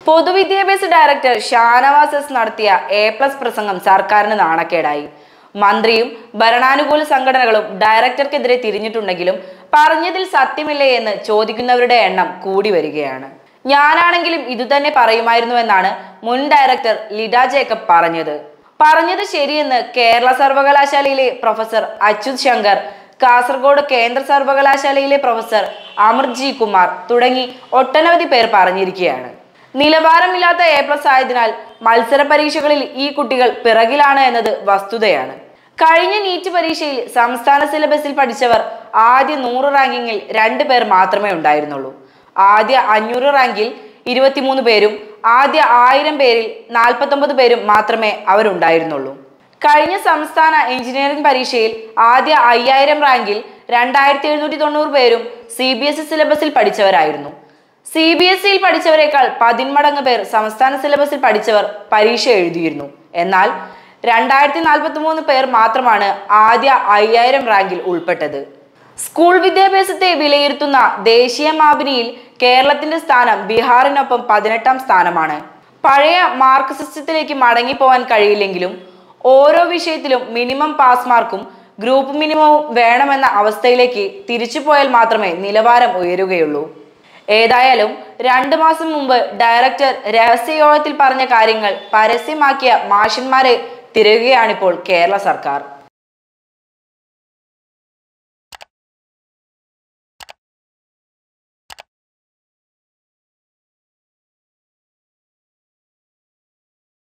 പൊതുവിദ്യാഭ്യാസ director Shanavas S നടത്തിയ A plus പ്രസംഗം സർക്കാരിന് നാണക്കേടായി മന്ത്രിയും ഭരണാനുകൂല സംഘടനകളും ഡയറക്ടർക്കെതിരെ തിരിഞ്ഞിട്ടുണ്ടെങ്കിലും പറഞ്ഞതിൽ സത്യമില്ലേ എന്ന് ചോദിക്കുന്നവരുടെ എണ്ണം കൂടി വരികയാണ് ഞാനാണെങ്കിലും ഇതുതന്നെ പറയുമായിരുന്നുവെന്നാണ് മുൻ ഡയറക്ടർ ലിഡ ജേക്കബ് പറഞ്ഞത് പറഞ്ഞത് ശരിയെന്ന് കേരള സർവകലാശാലയിലെ പ്രൊഫസർ അച്യുത് ശങ്കർ കാസർഗോഡ് കേന്ദ്ര സർവകലാശാലയിലെ പ്രൊഫസർ അമൃത് ജി കുമാർ തുടങ്ങി ഒട്ടനവധി പേർ പറഞ്ഞിരിക്കുകയാണ് നിലവാരമില്ലാത്ത എ പ്ലസ് ആയതിനാൽ മത്സര പരീക്ഷകളിൽ ഈ കുട്ടികൾ പിറകിലാണ് എന്നത് വസ്തുതയാണ് കഴിഞ്ഞ നീറ്റ് പരീക്ഷയിൽ സംസ്ഥാന സിലബസിൽ പഠിച്ചവർ ആദ്യ നൂറ് റാങ്കിങ്ങിൽ രണ്ട് പേർ മാത്രമേ ഉണ്ടായിരുന്നുള്ളൂ ആദ്യ അഞ്ഞൂറ് റാങ്കിൽ ഇരുപത്തിമൂന്ന് പേരും ആദ്യ ആയിരം പേരിൽ നാൽപ്പത്തൊമ്പത് പേരും മാത്രമേ അവരുണ്ടായിരുന്നുള്ളൂ കഴിഞ്ഞ സംസ്ഥാന എഞ്ചിനീയറിംഗ് പരീക്ഷയിൽ ആദ്യ അയ്യായിരം റാങ്കിൽ രണ്ടായിരത്തി എഴുന്നൂറ്റി തൊണ്ണൂറ് പേരും സി ബി എസ് ഇ സിലബസിൽ പഠിച്ചവരായിരുന്നു സി ബി എസ് ഇയിൽ പഠിച്ചവരെക്കാൾ പതിന്മടങ്ങ് പേർ സംസ്ഥാന സിലബസിൽ പഠിച്ചവർ പരീക്ഷ എഴുതിയിരുന്നു എന്നാൽ രണ്ടായിരത്തി നാൽപ്പത്തി മൂന്ന് പേർ മാത്രമാണ് ആദ്യ അയ്യായിരം റാങ്കിൽ ഉൾപ്പെട്ടത് സ്കൂൾ വിദ്യാഭ്യാസത്തെ വിലയിരുത്തുന്ന ദേശീയ മാപിനിയിൽ കേരളത്തിന്റെ സ്ഥാനം ബീഹാറിനൊപ്പം പതിനെട്ടാം സ്ഥാനമാണ് പഴയ മാർക്ക് സിസ്റ്റത്തിലേക്ക് മടങ്ങിപ്പോവാൻ കഴിയില്ലെങ്കിലും ഓരോ വിഷയത്തിലും മിനിമം പാസ് മാർക്കും ഗ്രൂപ്പ് മിനിമവും വേണമെന്ന അവസ്ഥയിലേക്ക് തിരിച്ചു പോയാൽ മാത്രമേ നിലവാരം ഉയരുകയുള്ളൂ ഏതായാലും രണ്ടു മാസം മുമ്പ് ഡയറക്ടർ രഹസ്യയോഗത്തിൽ പറഞ്ഞ കാര്യങ്ങൾ പരസ്യമാക്കിയ മാഷന്മാരെ തിരയുകയാണിപ്പോൾ കേരള സർക്കാർ